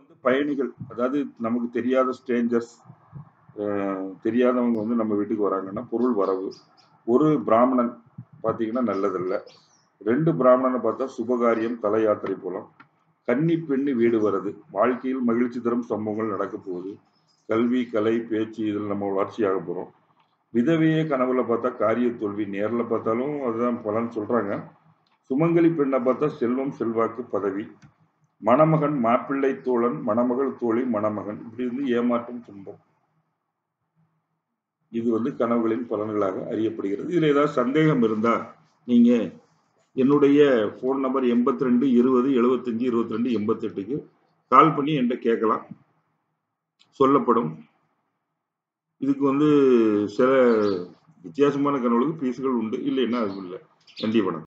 வந்து பயணிகள் அதாவது நமக்கு தெரியாத ஸ்ட்ரேஞ்சர்ஸ் தெரியாதவங்க வந்து நம்ம வீட்டுக்கு வராங்கன்னா பொருள் வரவு ஒரு பிராமணன் பார்த்தீங்கன்னா நல்லதில்ல ரெண்டு பிராமணனை பார்த்தா சுபகாரியம் தல யாத்திரை போலாம் கன்னி பெண்ணு வீடு வருது வாழ்க்கையில் மகிழ்ச்சி தரும் சம்பவங்கள் நடக்க போகுது கல்வி கலை பேச்சு இதில் நம்ம வளர்ச்சியாக போகிறோம் விதவையே கனவுல பார்த்தா காரிய தோல்வி நேரில் பார்த்தாலும் அதுதான் பலன் சொல்றாங்க சுமங்கலி பெண்ணை பார்த்தா செல்வம் செல்வாக்கு பதவி மணமகன் மாப்பிள்ளை தோழன் மணமகள் தோழி மணமகன் இப்படி வந்து ஏமாற்றம் துன்பம் இது வந்து கனவுகளின் பலன்களாக அறியப்படுகிறது இதில் ஏதாவது சந்தேகம் இருந்தா நீங்க என்னுடைய ஃபோன் நம்பர் எண்பத்தி ரெண்டு இருபது எழுபத்தஞ்சு இருபத்தி ரெண்டு எண்பத்தெட்டுக்கு கால் பண்ணி என்கிட்ட கேட்கலாம் சொல்லப்படும் இதுக்கு வந்து சில வித்தியாசமான கனவுகளுக்கு பீஸுகள் உண்டு இல்லைன்னா அது இல்லை நன்றி வணக்கம்